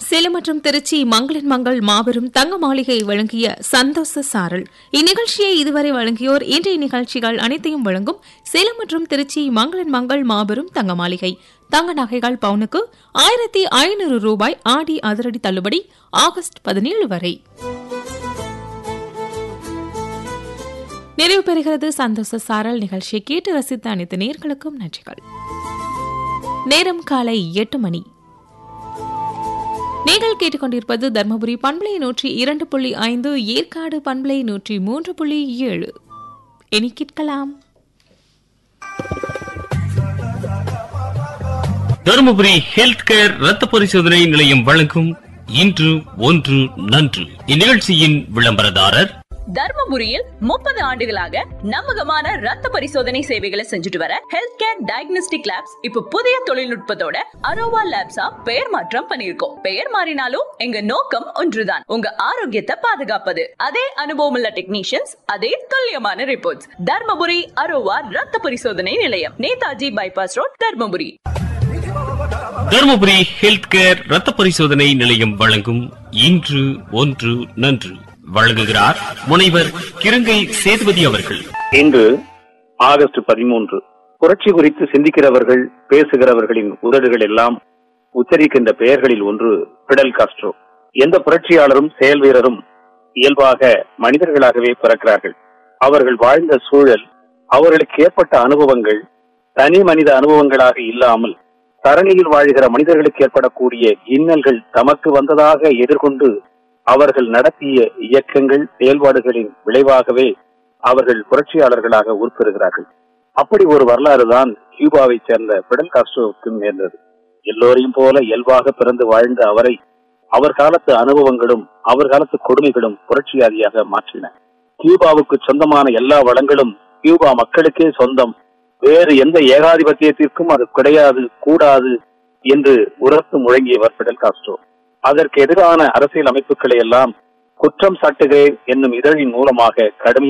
சேலம் மற்றும் திருச்சி மங்களின் மங்கள் மாபெரும் தங்க மாளிகை வழங்கிய சந்தோஷ சாரல் இந்நிகழ்ச்சியை இதுவரை வழங்கியோர் இன்றைய நிகழ்ச்சிகள் அனைத்தையும் வழங்கும் சேலம் மற்றும் திருச்சி மங்களின் மங்கள் மாபெரும் தங்க மாளிகை தங்க நகைகள் பவுனுக்கு ஆயிரத்தி ஐநூறு ரூபாய் ஆடி அதிரடி தள்ளுபடி ஆகஸ்ட் பதினேழு வரை நிறைவு பெறுகிறது சந்தோஷ சாரல் நிகழ்ச்சியை கேட்டு ரசித்த அனைத்து நேர்களுக்கும் நன்றிகள் நேரம் காலை எட்டு மணி நீங்கள் கேட்டுக்கொண்டிருப்பது தர்மபுரி பண்பலை நூற்றி இரண்டு புள்ளி ஐந்து ஏற்காடு பண்பலை நூற்றி மூன்று புள்ளி ஏழு இனி கேட்கலாம் தருமபுரி ஹெல்த் கேர் ரத்த பரிசோதனை நிலையம் வழங்கும் இன்று ஒன்று நன்று இந்நிகழ்ச்சியின் விளம்பரதாரர் தர்மபுரியில் முப்பது ஆண்டுகளாக நம்பகமான ரத்த பரிசோதனை சேவைகளை செஞ்சுட்டு வர ஹெல்த் கேர் டயக்னோஸ்டிக் லேப்ஸ் இப்ப புதிய தொழில்நுட்பத்தோட அரோவா லேப்ஸா பெயர் மாற்றம் பண்ணிருக்கோம் பெயர் மாறினாலும் எங்க நோக்கம் ஒன்றுதான் உங்க ஆரோக்கியத்தை பாதுகாப்பது அதே அனுபவம் உள்ள டெக்னீஷியன்ஸ் அதே துல்லியமான ரிப்போர்ட்ஸ் தர்மபுரி அரோவா ரத்த பரிசோதனை நிலையம் Netaji bypass road Dharmapuri Dharmapuri health care ரத்த பரிசோதனை நிலையம் வழங்கும் இன்று ஒன்று நன்று வழங்குகிறார் முனைவர் கிருங்கை சேதுபதி அவர்கள் இன்று ஆகஸ்ட் பதிமூன்று புரட்சி குறித்து சிந்திக்கிறவர்கள் பேசுகிறவர்களின் உதடுகள் எல்லாம் உச்சரிக்கின்ற பெயர்களில் ஒன்று பிடல் காஸ்ட்ரோ எந்த புரட்சியாளரும் செயல் வீரரும் இயல்பாக மனிதர்களாகவே பிறக்கிறார்கள் அவர்கள் வாழ்ந்த சூழல் அவர்களுக்கு ஏற்பட்ட அனுபவங்கள் தனி மனித அனுபவங்களாக இல்லாமல் தரணியில் வாழ்கிற மனிதர்களுக்கு ஏற்படக்கூடிய இன்னல்கள் தமக்கு வந்ததாக எதிர்கொண்டு அவர்கள் நடத்திய இயக்கங்கள் செயல்பாடுகளின் விளைவாகவே அவர்கள் புரட்சியாளர்களாக உருப்பெறுகிறார்கள் அப்படி ஒரு வரலாறு தான் கியூபாவைச் சேர்ந்த பிடல் காஸ்ட்ரோவுக்கு நேர்ந்தது எல்லோரையும் போல இயல்பாக பிறந்து வாழ்ந்த அவரை அவர் காலத்து அனுபவங்களும் அவர் காலத்து கொடுமைகளும் புரட்சியாதியாக மாற்றின கியூபாவுக்கு சொந்தமான எல்லா வளங்களும் கியூபா மக்களுக்கே சொந்தம் வேறு எந்த ஏகாதிபத்தியத்திற்கும் அது கிடையாது கூடாது என்று உரத்து முழங்கியவர் பிடல் காஸ்ட்ரோ அதற்கு எதிரான அரசியல் அமைப்புகளை எல்லாம் குற்றம் சாட்டுகிறேன் என்னும் இதழின் மூலமாக கடுமையாக